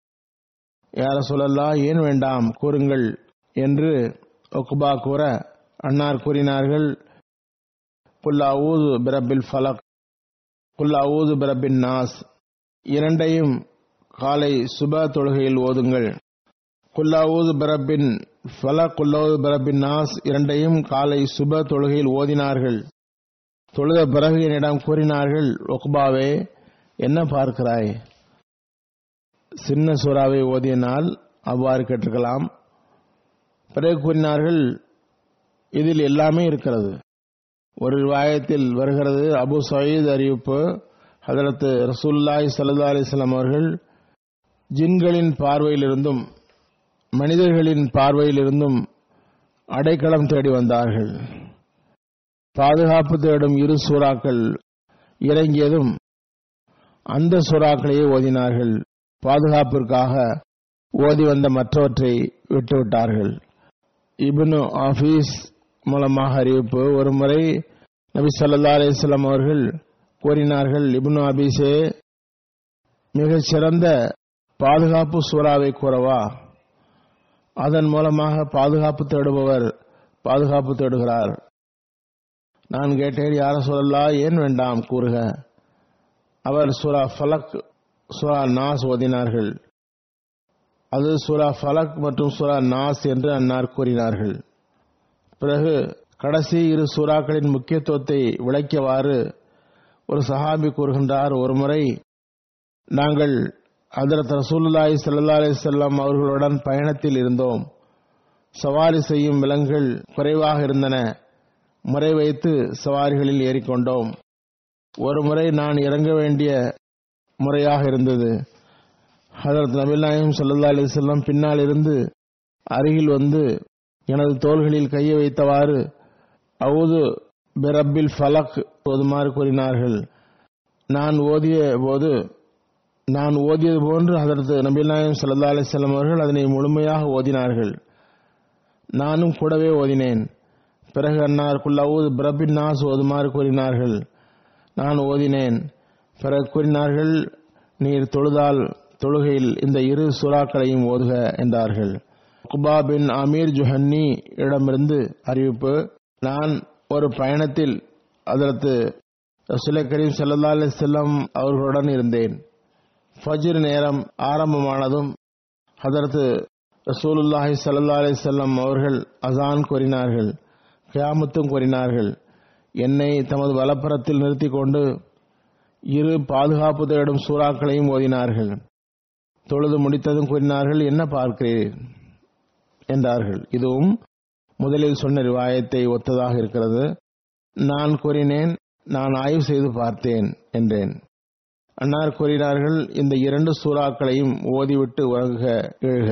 Speaker 2: யார சொல்லல்லா ஏன் வேண்டாம் கூறுங்கள் என்று ஒகுபா கூற அன்னார் கூறினார்கள் குல்லாவூது பிரபில் ஃபலக் குல்லாவூது பிரபின் நாஸ் இரண்டையும் காலை சுப தொழுகையில் ஓதுங்கள் குல்லாவூது பிரபின் ஃபலக் குல்லாவூது பிரபின் நாஸ் இரண்டையும் காலை சுப தொழுகையில் ஓதினார்கள் தொழுத பிறகு என்னிடம் கூறினார்கள் ஒக்பாவே என்ன பார்க்கிறாய் சின்ன சூறாவை ஓதியனால் அவ்வாறு கேட்டிருக்கலாம் பிறகு கூறினார்கள் இதில் எல்லாமே இருக்கிறது ஒரு வாயத்தில் வருகிறது அபு சயீத் அறிவிப்பு ஹதரத்து ரசூல்லாய் சல்லா அலிஸ்லாம் அவர்கள் ஜின்களின் பார்வையிலிருந்தும் மனிதர்களின் பார்வையிலிருந்தும் அடைக்கலம் தேடி வந்தார்கள் பாதுகாப்பு தேடும் இரு சூறாக்கள் இறங்கியதும் அந்த சூறாக்களையே ஓதினார்கள் பாதுகாப்பிற்காக ஓதி வந்த மற்றவற்றை விட்டுவிட்டார்கள் இப்னு ஆபீஸ் மூலமாக அறிவிப்பு ஒரு முறை நபி சல்லா அலிஸ்லாம் அவர்கள் கூறினார்கள் இப்னு அபீஸே மிகச் சிறந்த பாதுகாப்பு சூறாவை கூறவா அதன் மூலமாக பாதுகாப்பு தேடுபவர் பாதுகாப்பு தேடுகிறார் நான் கேட்டேன் யார சொல்லலா ஏன் வேண்டாம் கூறுக அவர் சூரா ஃபலக் சூரா நாஸ் ஓதினார்கள் அது சூரா ஃபலக் மற்றும் சூரா நாஸ் என்று அன்னார் கூறினார்கள் பிறகு கடைசி இரு சூறாக்களின் முக்கியத்துவத்தை விளக்கியவாறு ஒரு சஹாபி கூறுகின்றார் ஒரு முறை நாங்கள் ஹதரத் ரசூலுல்லாஹி ஸல்லல்லாஹு அலைஹி வஸல்லம் அவர்களுடன் பயணத்தில் இருந்தோம் சவாரி செய்யும் விலங்குகள் குறைவாக இருந்தன முறை வைத்து சவாரிகளில் ஏறிக்கொண்டோம் ஒரு முறை நான் இறங்க வேண்டிய முறையாக இருந்தது ஹதரத் நபிநாயகம் சல்லா அலிசல்லாம் பின்னால் இருந்து அருகில் வந்து எனது தோள்களில் கையை வைத்தவாறு அவுது பிரபில் ஃபலக் ஓதுமாறு கூறினார்கள் நான் ஓதிய போது நான் ஓதியது போன்று ஹதரத் நபிநாயகம் சல்லா அலிசல்லாம் அவர்கள் அதனை முழுமையாக ஓதினார்கள் நானும் கூடவே ஓதினேன் பிறகு அன்னார் குல்லாவூது பிரபின் நாஸ் ஓதுமாறு கூறினார்கள் நான் ஓதினேன் பிறகு கூறினார்கள் நீர் தொழுதால் தொழுகையில் இந்த இரு சுறாக்களையும் ஓதுக என்றார்கள் குபா பின் அமீர் ஜுஹன்னி இடமிருந்து அறிவிப்பு நான் ஒரு பயணத்தில் அதற்கு ரசுலை கரீம் சல்லா அலி செல்லம் அவர்களுடன் இருந்தேன் ஃபஜ்ர் நேரம் ஆரம்பமானதும் ஹதரத்து ரசூலுல்லாஹி சல்லா அலி செல்லம் அவர்கள் அசான் கூறினார்கள் கியாமத்தும் கூறினார்கள் என்னை தமது வலப்புறத்தில் நிறுத்திக் கொண்டு இரு பாதுகாப்பு தேடும் சூறாக்களையும் ஓதினார்கள் தொழுது முடித்ததும் கூறினார்கள் என்ன பார்க்கிறீர் என்றார்கள் இதுவும் முதலில் சொன்ன ரிவாயத்தை ஒத்ததாக இருக்கிறது நான் கூறினேன் நான் ஆய்வு செய்து பார்த்தேன் என்றேன் அன்னார் கூறினார்கள் இந்த இரண்டு சூறாக்களையும் ஓதிவிட்டு உறங்குக எழுக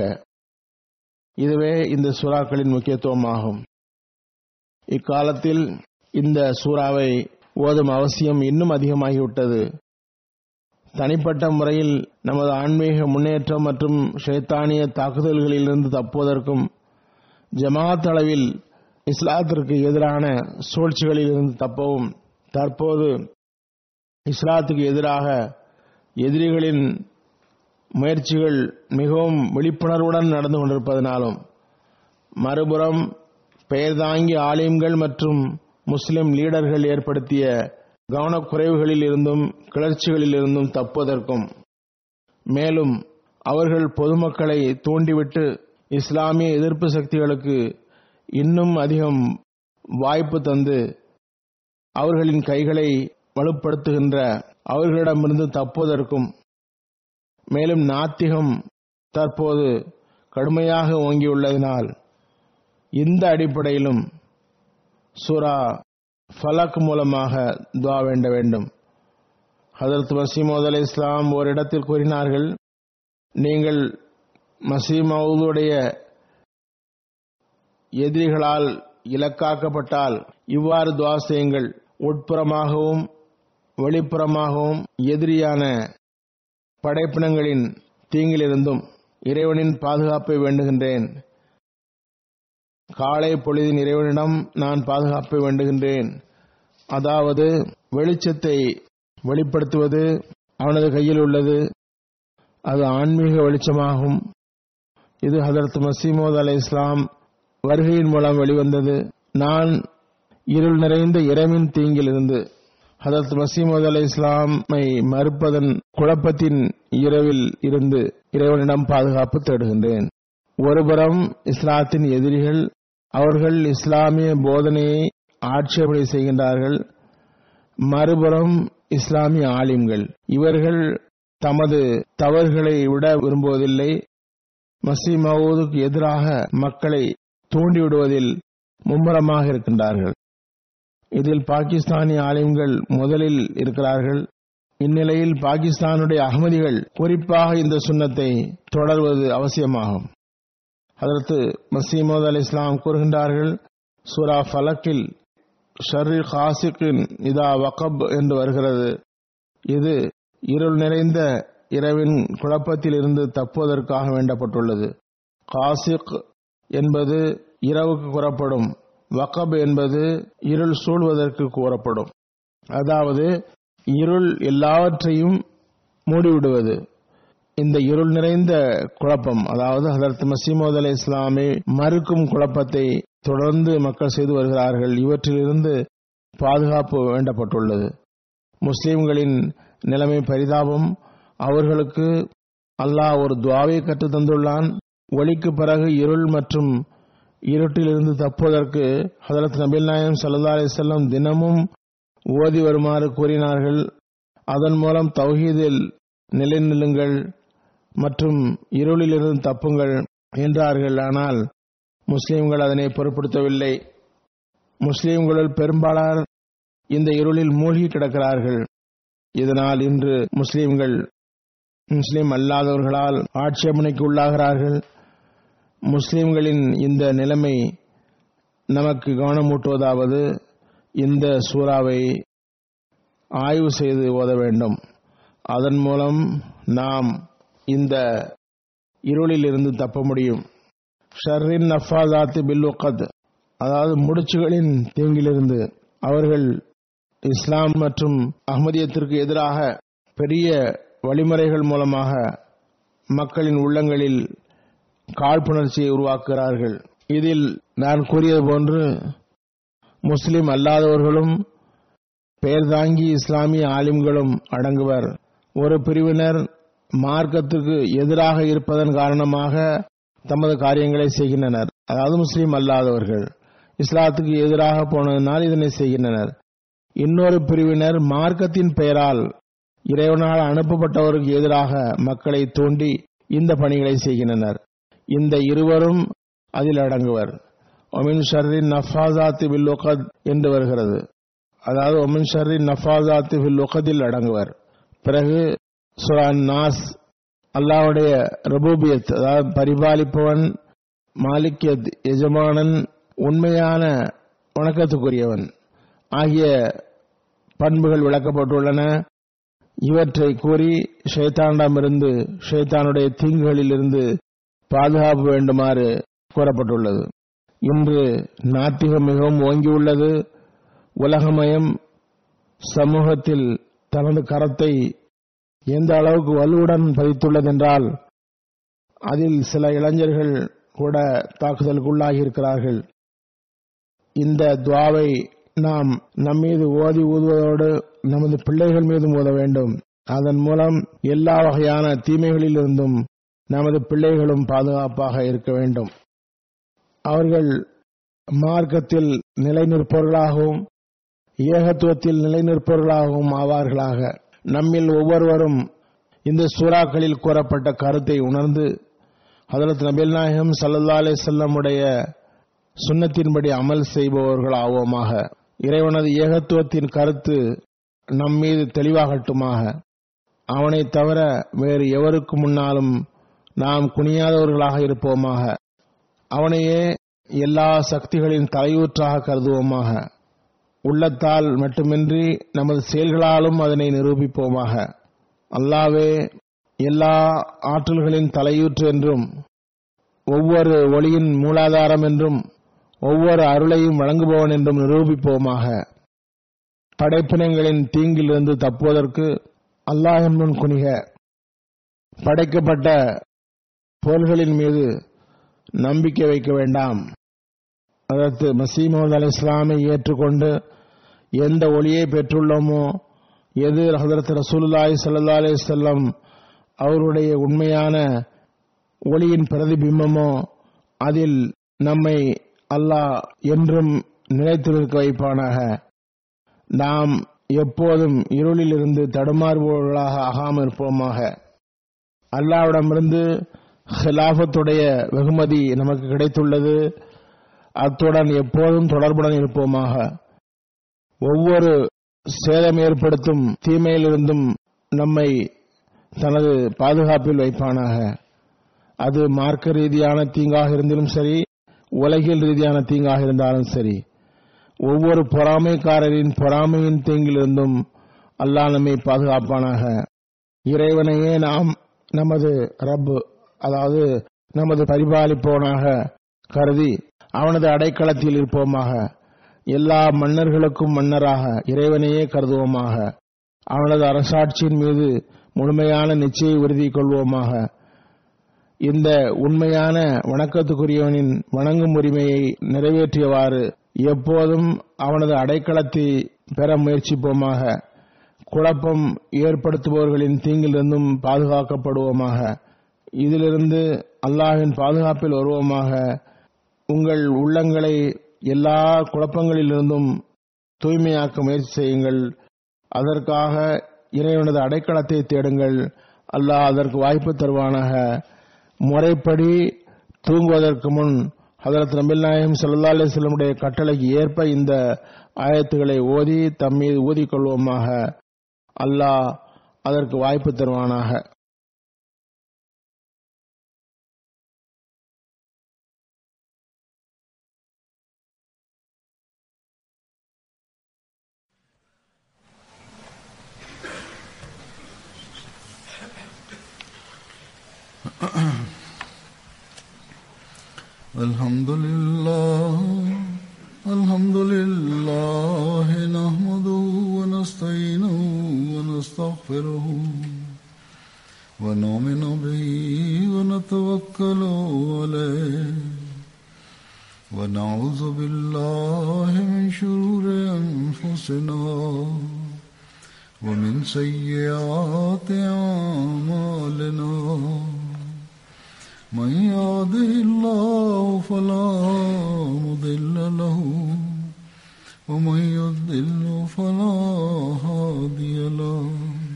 Speaker 2: இதுவே இந்த சூறாக்களின் முக்கியத்துவமாகும் இக்காலத்தில் இந்த சூறாவை ஓதும் அவசியம் இன்னும் அதிகமாகிவிட்டது தனிப்பட்ட முறையில் நமது ஆன்மீக முன்னேற்றம் மற்றும் ஷைத்தானிய தாக்குதல்களிலிருந்து தப்புவதற்கும் ஜமாத் அளவில் இஸ்லாத்திற்கு எதிரான சூழ்ச்சிகளில் இருந்து தப்பவும் தற்போது இஸ்லாத்துக்கு எதிராக எதிரிகளின் முயற்சிகள் மிகவும் விழிப்புணர்வுடன் நடந்து கொண்டிருப்பதனாலும் மறுபுறம் பெயர் தாங்கி ஆலிம்கள் மற்றும் முஸ்லிம் லீடர்கள் ஏற்படுத்திய கவனக்குறைவுகளில் இருந்தும் கிளர்ச்சிகளில் இருந்தும் தப்புவதற்கும் மேலும் அவர்கள் பொதுமக்களை தூண்டிவிட்டு இஸ்லாமிய எதிர்ப்பு சக்திகளுக்கு இன்னும் அதிகம் வாய்ப்பு தந்து அவர்களின் கைகளை வலுப்படுத்துகின்ற அவர்களிடமிருந்து தப்புவதற்கும் மேலும் நாத்திகம் தற்போது கடுமையாக ஓங்கியுள்ளதினால் இந்த அடிப்படையிலும் சூரா ஃபலக் மூலமாக துவா வேண்ட வேண்டும் ஹதரத் மசீமோத் அலி இஸ்லாம் ஓரிடத்தில் கூறினார்கள் நீங்கள் மசீமவுடைய எதிரிகளால் இலக்காக்கப்பட்டால் இவ்வாறு துவா செய்யுங்கள் உட்புறமாகவும் வெளிப்புறமாகவும் எதிரியான படைப்பினங்களின் தீங்கிலிருந்தும் இறைவனின் பாதுகாப்பை வேண்டுகின்றேன் காலை பொழுதின் இறைவனிடம் நான் பாதுகாப்பை வேண்டுகின்றேன் அதாவது வெளிச்சத்தை வெளிப்படுத்துவது அவனது கையில் உள்ளது அது ஆன்மீக வெளிச்சமாகும் இது ஹதரத் மசீமோத் அலை இஸ்லாம் வருகையின் மூலம் வெளிவந்தது நான் இருள் நிறைந்த இரவின் தீங்கிலிருந்து ஹதரத் மசீமது அலை இஸ்லாமை மறுப்பதன் குழப்பத்தின் இரவில் இருந்து இறைவனிடம் பாதுகாப்பு தேடுகின்றேன் ஒருபுறம் இஸ்லாத்தின் எதிரிகள் அவர்கள் இஸ்லாமிய போதனையை ஆட்சேபனை செய்கின்றார்கள் மறுபுறம் இஸ்லாமிய ஆலிம்கள் இவர்கள் தமது தவறுகளை விட விரும்புவதில்லை மசி மவுதுக்கு எதிராக மக்களை தூண்டிவிடுவதில் மும்முரமாக இருக்கின்றார்கள் இதில் பாகிஸ்தானிய ஆலிம்கள் முதலில் இருக்கிறார்கள் இந்நிலையில் பாகிஸ்தானுடைய அகமதிகள் குறிப்பாக இந்த சுண்ணத்தை தொடர்வது அவசியமாகும் அதற்கு மசீமது அலி இஸ்லாம் கூறுகின்றார்கள் சூரா ஃபலக்கில் ஷர்ரி ஹாசிக்கின் இதா வகப் என்று வருகிறது இது இருள் நிறைந்த இரவின் குழப்பத்தில் இருந்து தப்புவதற்காக வேண்டப்பட்டுள்ளது காசிக் என்பது இரவுக்கு கூறப்படும் வக்கப் என்பது இருள் சூழ்வதற்கு கூறப்படும் அதாவது இருள் எல்லாவற்றையும் மூடிவிடுவது இந்த இருள் நிறைந்த குழப்பம் அதாவது ஹதரத் மசீமோத் அலி இஸ்லாமை மறுக்கும் குழப்பத்தை தொடர்ந்து மக்கள் செய்து வருகிறார்கள் இவற்றிலிருந்து பாதுகாப்பு வேண்டப்பட்டுள்ளது முஸ்லிம்களின் நிலைமை பரிதாபம் அவர்களுக்கு அல்லாஹ் ஒரு துவாவை கற்று தந்துள்ளான் ஒளிக்கு பிறகு இருள் மற்றும் இருட்டிலிருந்து தப்புவதற்கு ஹதரத் நபில் நாயம் சல்லா அலிசல்லம் தினமும் ஓதி வருமாறு கூறினார்கள் அதன் மூலம் தௌஹீதில் நிலைநில்லுங்கள் மற்றும் இருளிலிருந்து தப்புங்கள் என்றார்கள் ஆனால் முஸ்லிம்கள் அதனை பொருட்படுத்தவில்லை முஸ்லிம்களுள் பெரும்பாலார் இந்த இருளில் மூழ்கி கிடக்கிறார்கள் இதனால் இன்று முஸ்லிம்கள் முஸ்லிம் அல்லாதவர்களால் ஆட்சேபனைக்கு உள்ளாகிறார்கள் முஸ்லிம்களின் இந்த நிலைமை நமக்கு கவனமூட்டுவதாவது இந்த சூறாவை ஆய்வு செய்து ஓத வேண்டும் அதன் மூலம் நாம் இந்த இருளில் இருந்து தப்ப முடியும் ஷர்ரின் நஃபாதாத்து பில்லுகத் அதாவது முடிச்சுகளின் தீங்கிலிருந்து அவர்கள் இஸ்லாம் மற்றும் அஹ்மதியத்திற்கு எதிராக பெரிய வழிமுறைகள் மூலமாக மக்களின் உள்ளங்களில் காழ்ப்புணர்ச்சியை உருவாக்குகிறார்கள் இதில் நான் கூறியது போன்று முஸ்லிம் அல்லாதவர்களும் பெயர் தாங்கி இஸ்லாமிய ஆலிம்களும் அடங்குவர் ஒரு பிரிவினர் மார்க்கத்துக்கு எதிராக இருப்பதன் காரணமாக தமது காரியங்களை செய்கின்றனர் அதாவது முஸ்லீம் அல்லாதவர்கள் இஸ்லாத்துக்கு எதிராக போனதனால் இதனை செய்கின்றனர் இன்னொரு பிரிவினர் மார்க்கத்தின் பெயரால் இறைவனால் அனுப்பப்பட்டவருக்கு எதிராக மக்களை தூண்டி இந்த பணிகளை செய்கின்றனர் இந்த இருவரும் அதில் அடங்குவர் ஒமின் ஷர்ரின் நஃபாசாத்து பில் என்று வருகிறது அதாவது ஒமின் ஷர்ரின் நஃபாசாத்து பில் ஒகதில் அடங்குவர் பிறகு சுரான் நாஸ் அல்லாவுடைய ரபூபியத் அதாவது பரிபாலிப்பவன் மாலிக்யத் எஜமானன் உண்மையான வணக்கத்துக்குரியவன் ஆகிய பண்புகள் விளக்கப்பட்டுள்ளன இவற்றை கூறி ஷைத்தானிடமிருந்து ஷைத்தானுடைய தீங்குகளிலிருந்து பாதுகாப்பு வேண்டுமாறு கூறப்பட்டுள்ளது இன்று நாத்திகம் மிகவும் ஓங்கியுள்ளது உலகமயம் சமூகத்தில் தனது கரத்தை எந்த அளவுக்கு வலுவுடன் பதித்துள்ளதென்றால் அதில் சில இளைஞர்கள் கூட தாக்குதலுக்குள்ளாகி இருக்கிறார்கள் இந்த துவாவை நாம் நம்மீது ஓதி ஊதுவதோடு நமது பிள்ளைகள் மீதும் ஓத வேண்டும் அதன் மூலம் எல்லா வகையான தீமைகளிலிருந்தும் நமது பிள்ளைகளும் பாதுகாப்பாக இருக்க வேண்டும் அவர்கள் மார்க்கத்தில் நிலை நிற்பவர்களாகவும் ஏகத்துவத்தில் நிலை நிற்பவர்களாகவும் ஆவார்களாக நம்மில் ஒவ்வொருவரும் இந்த சூறாக்களில் கூறப்பட்ட கருத்தை உணர்ந்து ஹதரத் நபில் நாயகம் சல்லா அலே செல்லமுடைய சுண்ணத்தின்படி அமல் செய்பவர்கள் ஆவோமாக இறைவனது ஏகத்துவத்தின் கருத்து நம்மீது தெளிவாகட்டுமாக அவனை தவிர வேறு எவருக்கு முன்னாலும் நாம் குனியாதவர்களாக இருப்போமாக அவனையே எல்லா சக்திகளின் தலையூற்றாக கருதுவோமாக உள்ளத்தால் மட்டுமின்றி நமது செயல்களாலும் அதனை நிரூபிப்போமாக அல்லாவே எல்லா ஆற்றல்களின் தலையூற்று என்றும் ஒவ்வொரு ஒளியின் மூலாதாரம் என்றும் ஒவ்வொரு அருளையும் வழங்குபவன் என்றும் நிரூபிப்போமாக படைப்பினங்களின் தீங்கிலிருந்து தப்புவதற்கு அல்லாஹின் முன் குனிக படைக்கப்பட்ட பொருள்களின் மீது நம்பிக்கை வைக்க வேண்டாம் அதற்கு மசீமது அலி இஸ்லாமை ஏற்றுக்கொண்டு எந்த ஒளியை பெற்றுள்ளோமோ எது ஹதரத் ரசூலுல்லாஹி ஸல்லல்லாஹு அலைஹி வஸல்லம் அவருடைய உண்மையான ஒளியின் பிரதிபிம்பமோ அதில் நம்மை அல்லாஹ் என்றும் நிலைத்து நிற்க வைப்பானாக நாம் எப்போதும் இருளில் இருந்து தடுமாறுபவர்களாக ஆகாமல் இருப்போமாக அல்லாவிடமிருந்து ஹிலாஃபத்துடைய வெகுமதி நமக்கு கிடைத்துள்ளது அத்துடன் எப்போதும் தொடர்புடன் இருப்போமாக ஒவ்வொரு சேதம் ஏற்படுத்தும் தீமையிலிருந்தும் நம்மை தனது பாதுகாப்பில் வைப்பானாக அது மார்க்க ரீதியான தீங்காக இருந்தாலும் சரி உலகில் ரீதியான தீங்காக இருந்தாலும் சரி ஒவ்வொரு பொறாமைக்காரரின் பொறாமையின் தீங்கிலிருந்தும் அல்லாஹ் நம்மை பாதுகாப்பானாக இறைவனையே நாம் நமது ரப் அதாவது நமது பரிபாலிப்பவனாக கருதி அவனது அடைக்கலத்தில் இருப்போமாக எல்லா மன்னர்களுக்கும் மன்னராக இறைவனையே கருதுவோமாக அவனது அரசாட்சியின் மீது முழுமையான நிச்சய உறுதி கொள்வோமாக இந்த உண்மையான வணக்கத்துக்குரியவனின் வணங்கும் உரிமையை நிறைவேற்றியவாறு எப்போதும் அவனது அடைக்கலத்தை பெற முயற்சிப்போமாக குழப்பம் ஏற்படுத்துபவர்களின் தீங்கிலிருந்தும் பாதுகாக்கப்படுவோமாக இதிலிருந்து அல்லாஹின் பாதுகாப்பில் வருவோமாக உங்கள் உள்ளங்களை எல்லா குழப்பங்களிலிருந்தும் தூய்மையாக்க முயற்சி செய்யுங்கள் அதற்காக இறைவனது அடைக்கலத்தை தேடுங்கள் அல்லாஹ் அதற்கு வாய்ப்பு தருவானாக முறைப்படி தூங்குவதற்கு முன் ஹதரத் நபில் நாயம் சல்லா அலிஸ்லமுடைய கட்டளைக்கு ஏற்ப இந்த ஆயத்துகளை ஓதி தம் மீது ஊதிக்கொள்வோமாக அல்லாஹ் அதற்கு வாய்ப்பு தருவானாக
Speaker 1: الحمد لله الحمد لله نحمده ونستعينه ونستغفره ونؤمن به ونتوكل عليه ونعوذ بالله من شرور أنفسنا ومن سيئات أعمالنا من يهده الله فلا مضل له ومن يضلل فلا هادي له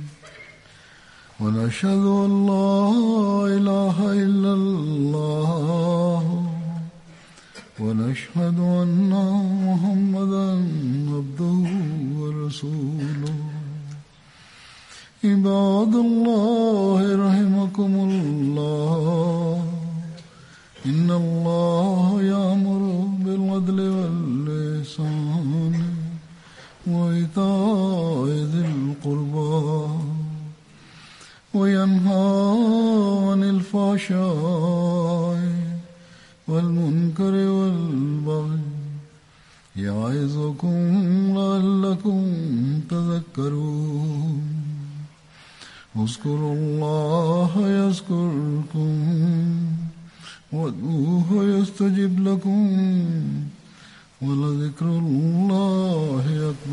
Speaker 1: ونشهد ان لا اله الا الله ونشهد ان محمدا عبده ورسوله عباد الله رحمكم الله إن الله يأمر بالعدل واللسان وإيتاء ذي القربى وينهى عن الفحشاء والمنكر والبغي يعظكم لعلكم تذكرون اذكروا الله يذكركم وادعوه يستجب لكم ولذكر الله أكبر